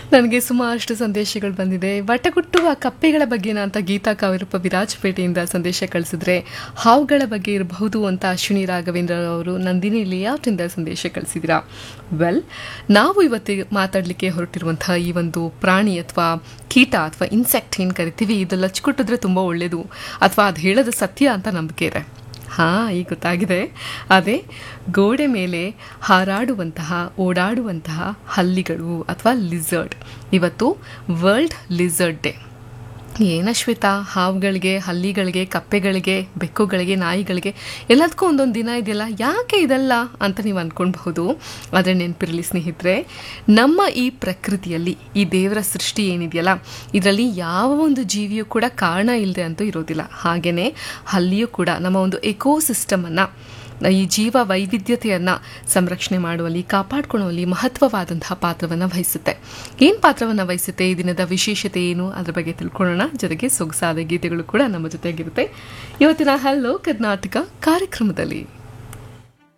ನನಗೆ ಸುಮಾರಷ್ಟು ಸಂದೇಶಗಳು ಬಂದಿದೆ ವಟಗುಟ್ಟುವ ಕಪ್ಪೆಗಳ ಬಗ್ಗೆನ ಅಂತ ಗೀತಾ ಕಾವಿರೂಪ ವಿರಾಜಪೇಟೆಯಿಂದ ಸಂದೇಶ ಕಳಿಸಿದ್ರೆ ಹಾವುಗಳ ಬಗ್ಗೆ ಇರಬಹುದು ಅಂತ ಅಶ್ವಿನಿ ರಾಘವೇಂದ್ರ ಅವರು ನಂದಿನಿ ಲೇಔಟಿಂದ ಸಂದೇಶ ಕಳಿಸಿದಿರಾ ವೆಲ್ ನಾವು ಇವತ್ತಿಗೆ ಮಾತಾಡಲಿಕ್ಕೆ ಹೊರಟಿರುವಂತಹ ಈ ಒಂದು ಪ್ರಾಣಿ ಅಥವಾ ಕೀಟ ಅಥವಾ ಇನ್ಸೆಕ್ಟ್ ಏನು ಕರಿತೀವಿ ಇದು ಲಚ್ಕೊಟ್ಟಿದ್ರೆ ತುಂಬ ಒಳ್ಳೆಯದು ಅಥವಾ ಅದು ಹೇಳೋದು ಸತ್ಯ ಅಂತ ನಂಬಿಕೆ ಇದೆ ಹಾಂ ಈಗ ಗೊತ್ತಾಗಿದೆ ಅದೇ ಗೋಡೆ ಮೇಲೆ ಹಾರಾಡುವಂತಹ ಓಡಾಡುವಂತಹ ಹಲ್ಲಿಗಳು ಅಥವಾ ಲಿಸರ್ಡ್ ಇವತ್ತು ವರ್ಲ್ಡ್ ಲಿಸರ್ಡ್ ಡೇ ಏನಶ್ವಿತಾ ಹಾವುಗಳಿಗೆ ಹಲ್ಲಿಗಳಿಗೆ ಕಪ್ಪೆಗಳಿಗೆ ಬೆಕ್ಕುಗಳಿಗೆ ನಾಯಿಗಳಿಗೆ ಎಲ್ಲದಕ್ಕೂ ಒಂದೊಂದು ದಿನ ಇದೆಯಲ್ಲ ಯಾಕೆ ಇದೆಲ್ಲ ಅಂತ ನೀವು ಅಂದ್ಕೊಳ್ಬಹುದು ಆದರೆ ನೆನಪಿರಲಿ ಸ್ನೇಹಿತರೆ ನಮ್ಮ ಈ ಪ್ರಕೃತಿಯಲ್ಲಿ ಈ ದೇವರ ಸೃಷ್ಟಿ ಏನಿದೆಯಲ್ಲ ಇದರಲ್ಲಿ ಯಾವ ಒಂದು ಜೀವಿಯೂ ಕೂಡ ಕಾರಣ ಇಲ್ಲದೆ ಅಂತೂ ಇರೋದಿಲ್ಲ ಹಾಗೆಯೇ ಹಲ್ಲಿಯೂ ಕೂಡ ನಮ್ಮ ಒಂದು ಎಕೋಸಿಸ್ಟಮನ್ನು ಈ ಜೀವ ವೈವಿಧ್ಯತೆಯನ್ನು ಸಂರಕ್ಷಣೆ ಮಾಡುವಲ್ಲಿ ಕಾಪಾಡ್ಕೊಳ್ಳುವಲ್ಲಿ ಮಹತ್ವವಾದಂತಹ ಪಾತ್ರವನ್ನು ವಹಿಸುತ್ತೆ ಏನು ಪಾತ್ರವನ್ನು ವಹಿಸುತ್ತೆ ಈ ದಿನದ ವಿಶೇಷತೆ ಏನು ಅದ್ರ ಬಗ್ಗೆ ತಿಳ್ಕೊಳ್ಳೋಣ ಜೊತೆಗೆ ಸೊಗಸಾದ ಗೀತೆಗಳು ಕೂಡ ನಮ್ಮ ಜೊತೆಗಿರುತ್ತೆ ಇವತ್ತಿನ ಹಲೋ ಕರ್ನಾಟಕ ಕಾರ್ಯಕ್ರಮದಲ್ಲಿ